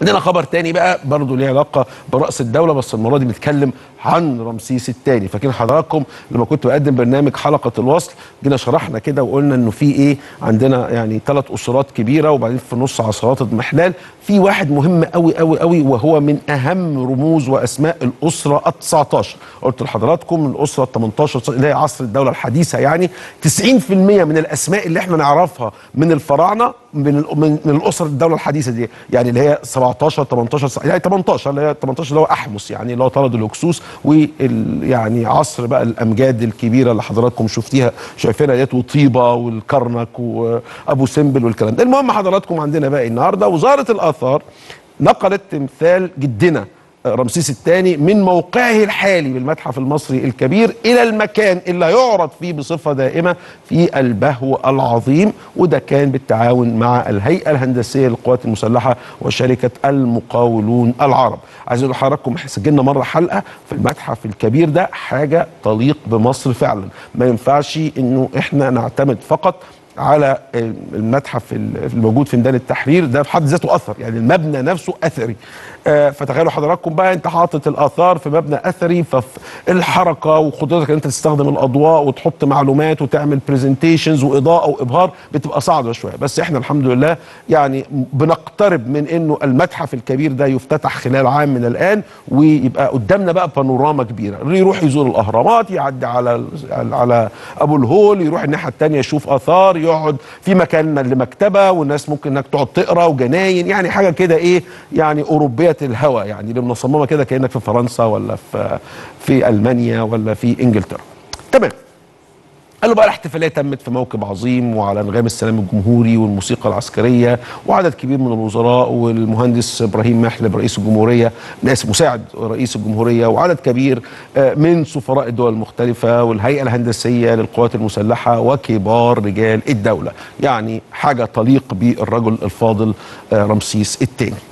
عندنا خبر تاني بقى برضه ليه علاقه براس الدوله بس المره دي بنتكلم عن رمسيس الثاني فاكرين حضراتكم لما كنت بقدم برنامج حلقه الوصل جينا شرحنا كده وقلنا انه في ايه عندنا يعني ثلاث اسرات كبيره وبعدين في النص عصارات اضمحلال في واحد مهم قوي قوي قوي وهو من اهم رموز واسماء الاسره ال 19 قلت لحضراتكم الاسره ال 18 اللي هي عصر الدوله الحديثه يعني 90% من الاسماء اللي احنا نعرفها من الفراعنه من ال- من, من الاسر الدوله الحديثه دي يعني اللي هي 17 18 يعني 18 اللي هي 18 اللي هو احمس يعني اللي هو طرد الهكسوس وال يعني عصر بقى الامجاد الكبيره اللي حضراتكم شفتيها شايفينها ديت وطيبه والكرنك وابو سمبل والكلام ده المهم حضراتكم عندنا بقى النهارده وزاره الاثار نقلت تمثال جدنا رمسيس الثاني من موقعه الحالي بالمتحف المصري الكبير الى المكان اللي هيعرض فيه بصفه دائمه في البهو العظيم وده كان بالتعاون مع الهيئه الهندسيه للقوات المسلحه وشركه المقاولون العرب. عايز اقول لحضراتكم احنا سجلنا مره حلقه في المتحف الكبير ده حاجه تليق بمصر فعلا، ما ينفعش انه احنا نعتمد فقط على المتحف الموجود في ميدان التحرير ده في حد ذاته اثر يعني المبنى نفسه اثري آه فتخيلوا حضراتكم بقى انت حاطط الاثار في مبنى اثري فالحركه وقدرتك ان انت تستخدم الاضواء وتحط معلومات وتعمل برزنتيشنز واضاءه وابهار بتبقى صعبه شويه بس احنا الحمد لله يعني بنقترب من انه المتحف الكبير ده يفتتح خلال عام من الان ويبقى قدامنا بقى بانوراما كبيره اللي يروح يزور الاهرامات يعدي على على ابو الهول يروح الناحيه الثانيه يشوف اثار يقعد في مكان لمكتبه والناس ممكن انك تقعد تقرا وجناين يعني حاجه كده ايه يعني اوروبيه الهوى يعني اللي مصممه كده كانك في فرنسا ولا في في المانيا ولا في انجلترا تمام قالوا بقى الاحتفاليه تمت في موكب عظيم وعلى انغام السلام الجمهوري والموسيقى العسكريه وعدد كبير من الوزراء والمهندس ابراهيم محلب رئيس الجمهوريه ناس مساعد رئيس الجمهوريه وعدد كبير من سفراء الدول المختلفه والهيئه الهندسيه للقوات المسلحه وكبار رجال الدوله يعني حاجه تليق بالرجل الفاضل رمسيس الثاني